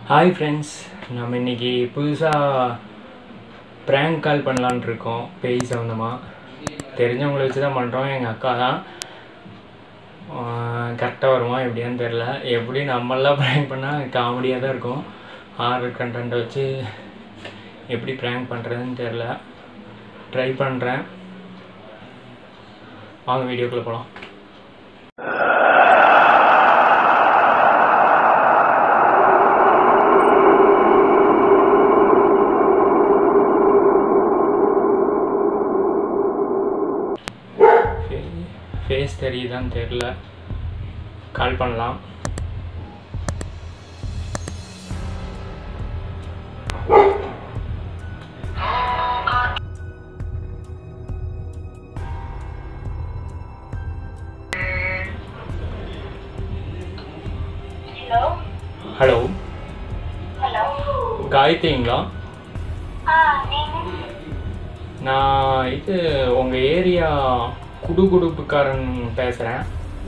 Hi friends நம்ம இன்னைக்கு புதுசாக ப்ராங்க் கால் பண்ணலான்னு இருக்கோம் பேய் சம்மந்தமாக தெரிஞ்சவங்களை வச்சு தான் பண்ணுறோம் எங்கள் அக்கா தான் கரெக்டாக வருமா எப்படியான்னு தெரில எப்படி நம்மளாம் ப்ராங்க் பண்ணால் காமெடியாக தான் இருக்கும் ஹாரர் கண்டென்ட்டை வச்சு எப்படி ப்ராங்க் பண்ணுறதுன்னு தெரில ட்ரை பண்ணுறேன் வாங்க வீடியோக்குள்ளே போகலாம் ஃபேஸ் தெரியுதான்னு தெரில கால் பண்ணலாம் ஹலோ ஹலோ ஹலோ காயத்ரிங்களா ஆ நீங்க நான் இது உங்கள் ஏரியா குடுகுடுப்புக்காரன் பேசுகிறேன்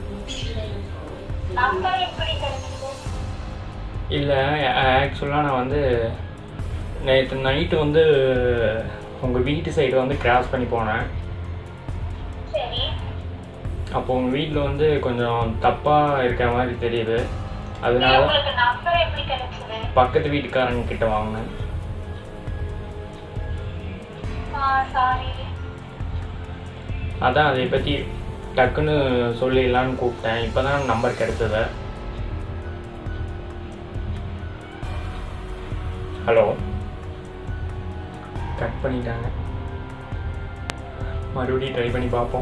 நம்பர் எப்படி கிடைச்சது இல்லை ஆக்சுவலாக நான் வந்து நேற்று நைட்டு வந்து உங்கள் வீட்டு சைடு வந்து கிராஸ் பண்ணி போனேன் சரி அப்போ உங்கள் வீட்டில் வந்து கொஞ்சம் தப்பாக இருக்கிற மாதிரி தெரியுது அதனால தான் உங்களுக்கு நம்பர் எப்படி கிடைச்சது பக்கத்து வீட்டுக்காரங்க கிட்ட வாங்கினேன் ஆ சாரி அதான் அதை பற்றி டக்குன்னு சொல்லிடலான்னு கூப்பிட்டேன் இப்போ தான் நம்பர் கிடைச்சது ஹலோ கட் பண்ணிட்டாங்க மறுபடியும் ட்ரை பண்ணி பார்ப்போம்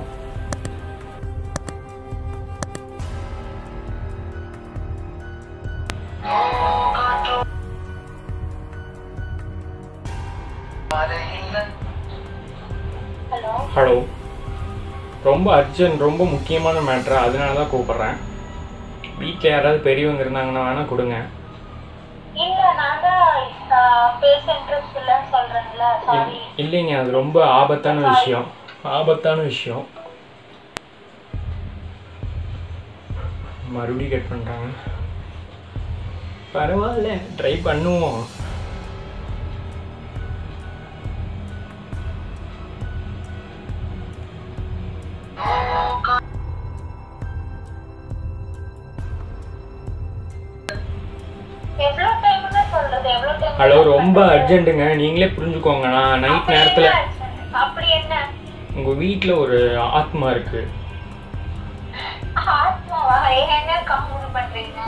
ஹலோ ஹலோ ரொம்ப அர்ஜென்ட் ரொம்ப முக்கியமான மேட்ரு அதனால தான் கூப்பிட்றேன் வீட்டில் யாராவது பெரியவங்க இருந்தாங்கன்னா வேணால் கொடுங்க இல்ல நான் தான் பேச இன்ட்ரெஸ்ட் இல்லைன்னு சொல்றேன்ல சாரி இல்- இல்லைங்க அது ரொம்ப ஆபத்தான விஷயம் ஆபத்தான விஷயம் மறுபடியும் கட் பண்ணுறாங்க பரவாயில்ல ட்ரை பண்ணுவோம் எவ்வளவு டைம்னு சொல்றது எவ்வளவு டைம் ஹலோ ரொம்ப அர்ஜென்ட்டுங்க நீங்களே புரிஞ்சுக்கோங்க நான் நைட் நேரத்தில் அப்படி என்ன உங்கள் வீட்டில் ஒரு ஆத்மா இருக்குது ஆத்மாவா என்ன கம்முனு பண்றீங்க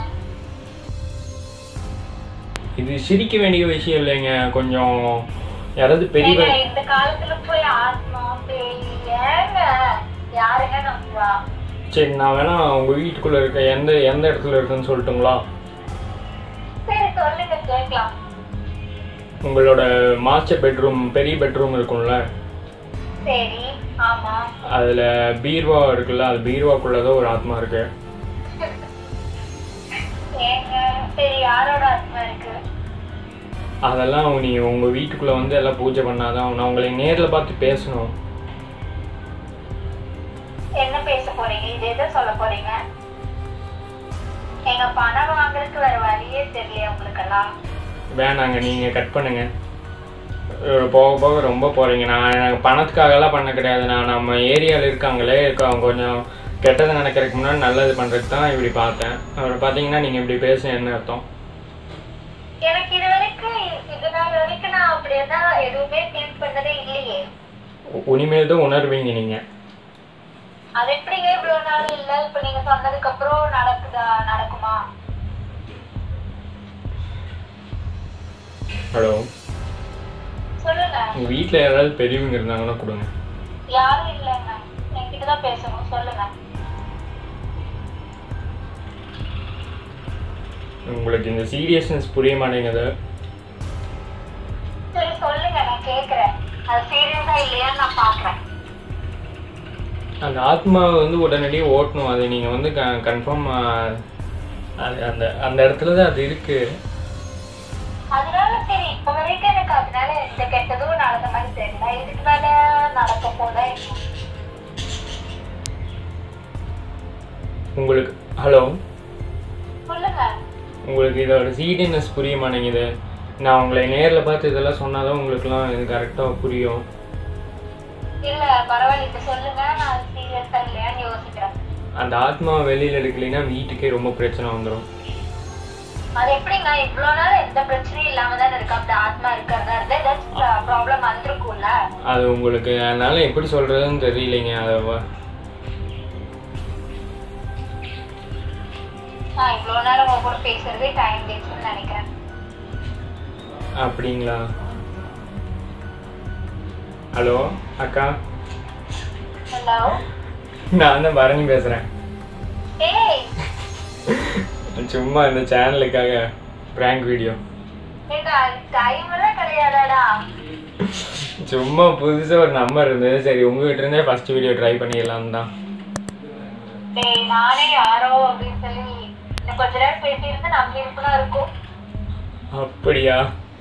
இது சிரிக்க வேண்டிய விஷயம் இல்லைங்க கொஞ்சம் யாராவது பெரிய ஏங்க, இந்த காலத்துல போய் ஆத்மா பேய் ஏங்க யாருங்க நம்புவா சரி நான் வேணா உங்கள் வீட்டுக்குள்ளே இருக்க எந்த எந்த இடத்துல இருக்குன்னு சொல்லட்டுங்களா சரி சொல்லுங்க கேட்கலாம் உங்களோட மாஸ்டர் பெட்ரூம் பெரிய பெட்ரூம் இருக்கும்ல சரி ஆமா அதில் பீர்வா இருக்குல்ல அது பீர்வாக்குள்ளே தான் ஒரு ஆத்மா இருக்கு ஏங்க சரி யாரோட ஆத்மா இருக்கு அதெல்லாம் நீ உங்கள் வீட்டுக்குள்ளே வந்து எல்லாம் பூஜை பண்ணாதான் நான் உங்களை நேரில் பார்த்து பேசணும் என்ன பேச போறீங்க இது எதை சொல்ல போறீங்க எங்க பணம் வாங்குறதுக்கு வேற வழியே தெரியல உங்களுக்கெல்லாம் வேணாங்க நீங்கள் கட் பண்ணுங்க அஹ் போக போக ரொம்ப போகிறீங்க நான் எனக்கு பணத்துக்காகலாம் பண்ண கிடையாது நான் நம்ம ஏரியாவில் இருக்காங்களே இருக்க கொஞ்சம் கெட்டது நடக்கிறதுக்கு முன்னாடி நல்லது பண்ணுறதுக்கு தான் இப்படி பார்த்தேன் அவர் பார்த்தீங்கன்னா நீங்கள் இப்படி பேச என்ன அர்த்தம் எனக்கு இது வரைக்கும் இது நாள் வரைக்கும் நான் அப்படியேதான் எதுவுமே ஃபீல் பண்ணதே இல்லையே இனிமேல் தான் உணர்வீங்க நீங்கள் அது எப்படிங்க இவ்வளவு நாள் இல்ல இப்ப நீங்க சொன்னதுக்கு அப்புறம் நடக்குதா நடக்குமா ஹலோ சொல்லுங்க உங்கள் வீட்டில் யாராவது பெரியவங்க இருந்தாங்கன்னா கொடுங்க யாரும் இல்லைங்க என்கிட்ட தான் பேசணும் சொல்லுங்க உங்களுக்கு இந்த சீரியஸ்னஸ் புரிய மாட்டேங்குது சரி சொல்லுங்க நான் கேக்குறேன் அது சீரியஸா இல்லையான்னு நான் பாக்குறேன் அந்த ஆத்மாவை வந்து உடனடியாக ஓட்டணும் அது நீங்கள் வந்து க கன்ஃபார்ம் அது அந்த அந்த இடத்துல தான் அது இருக்குது அதனால சரி இப்ப வரைக்கும் எனக்கு அதனால எந்த கெட்டதும் நடந்த மாதிரி தெரியல இதுக்கு மேல நடக்க போல உங்களுக்கு ஹலோ சொல்லுங்க உங்களுக்கு இதோட சீரியஸ்னஸ் புரிய மாட்டேங்குது நான் உங்களை நேரில் பார்த்து இதெல்லாம் சொன்னாதான் உங்களுக்குலாம் இது கரெக்டாக புரியும் இல்ல பரவாயில்ல இப்ப சொல்லுங்க நான் சீரியஸா இல்லையான்னு யோசிக்கிறேன் அந்த ஆத்மாவை வெளியில் எடுக்கலைன்னா வீட்டுக்கே ரொம்ப பிரச்சனை வந்துடும் அது எப்படிங்க இவ்வளவு நாள் எந்த பிரச்சனையும் இல்லாம தானே இருக்கு அப்படி ஆத்மா இருக்கிறதா இருந்தா ஏதாச்சும் ப்ராப்ளம் வந்திருக்கும்ல அது உங்களுக்கு அதனால எப்படி சொல்கிறதுன்னு தெரியலைங்க அதை வ- நான் இவ்வளவு நேரம் உங்க கூட பேசுறதே டைம் வேஸ்ட்னு நினைக்கிறேன் அப்படிங்களா ஹலோ அக்கா ஹலோ நான் தான் பரணி பேசுகிறேன் ஏய் சும்மா இந்த சேனலுக்காக ப்ராங்க் வீடியோ ஏங்க டைம் எல்லாம் கிடையாதாடா சும்மா புதுசாக ஒரு நம்பர் இருந்தது சரி உங்ககிட்ட இருந்தே ஃபர்ஸ்ட் வீடியோ ட்ரை பண்ணிடலாம் தான் டேய் நானே யாரோ அப்படின்னு சொல்லி இன்னும் கொஞ்ச நேரம் பேசியிருந்து நம்பி இருக்குன்னா இருக்கும் அப்படியா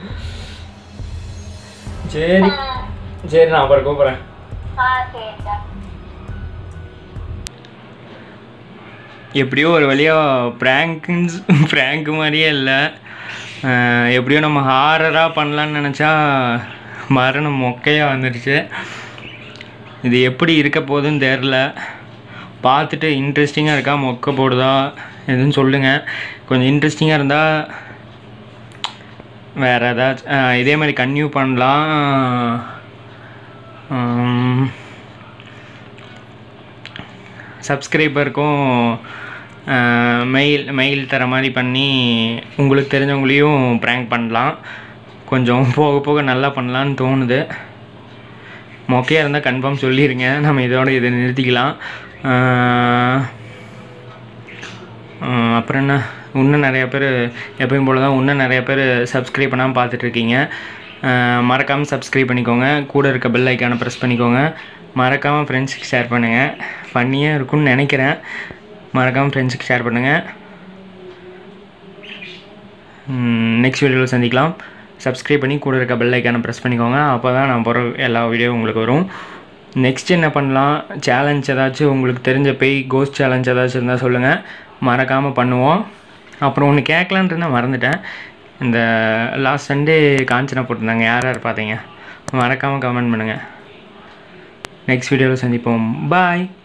சரி ம். சரி நான் அப்புறம் கூப்பிட்றேன் ஆ சரிடா எப்படியோ ஒரு வழியாக ப்ராங்க்ஸ் ப்ராங்க் மாதிரியே இல்லை அஹ் எப்படியோ நம்ம ஹாரராக பண்ணலான்னு நினச்சா மரணம் மொக்கையாக வந்துடுச்சு இது எப்படி இருக்க போகுதுன்னு தெரில பார்த்துட்டு இன்ட்ரெஸ்டிங்காக இருக்கா மொக்க போடுதா எதுன்னு சொல்லுங்கள் கொஞ்சம் இன்ட்ரெஸ்டிங்காக இருந்தால் வேறு ஏதாச்சும் அஹ் இதே மாதிரி கன்டினியூ பண்ணலாம் உம், சப்ஸ்கிரைபருக்கும் மெயில் மெயில் தர மாதிரி பண்ணி உங்களுக்கு தெரிஞ்சவங்களையும் ப்ராங்க் பண்ணலாம் கொஞ்சம் போக போக நல்லா பண்ணலான்னு தோணுது மொக்கையாக இருந்தால் கன்ஃபார்ம் சொல்லிடுங்க நம்ம இதோட இதை நிறுத்திக்கலாம் ஆஹ் ஆஹ் அப்புறம் என்ன இன்னும் நிறைய பேர் எப்பயும் போல தான் இன்னும் நிறைய பேர் சப்ஸ்கிரைப் பண்ணாமல் பார்த்துட்ருக்கீங்க மறக்காமல் சப்ஸ்கிரைப் பண்ணிக்கோங்க கூட இருக்க பெல் ஐக்கானை ப்ரெஸ் பண்ணிக்கோங்க மறக்காமல் ஃப்ரெண்ட்ஸுக்கு ஷேர் பண்ணுங்கள் பண்ணியே இருக்கும்னு நினைக்கிறேன் மறக்காமல் ஃப்ரெண்ட்ஸுக்கு ஷேர் பண்ணுங்கள் நெக்ஸ்ட் வீடியோவில் சந்திக்கலாம் சப்ஸ்கிரைப் பண்ணி கூட இருக்க பெல் ஐக்கானை ப்ரெஸ் பண்ணிக்கோங்க அப்போ தான் நான் போகிற எல்லா வீடியோ உங்களுக்கு வரும் நெக்ஸ்ட் என்ன பண்ணலாம் சேலஞ்ச் ஏதாச்சும் உங்களுக்கு தெரிஞ்ச பேய் கோஸ்ட் சேலஞ்ச் ஏதாச்சும் இருந்தால் சொல்லுங்கள் மறக்காமல் பண்ணுவோம் அப்புறம் ஒன்று கேட்கலான்ட்டு இருந்தால் மறந்துட்டேன் இந்த லாஸ்ட் சண்டே காஞ்சனா போட்டிருந்தாங்க யார் யார் பார்த்தீங்க மறக்காமல் கமெண்ட் பண்ணுங்கள் நெக்ஸ்ட் வீடியோவில் சந்திப்போம் பாய்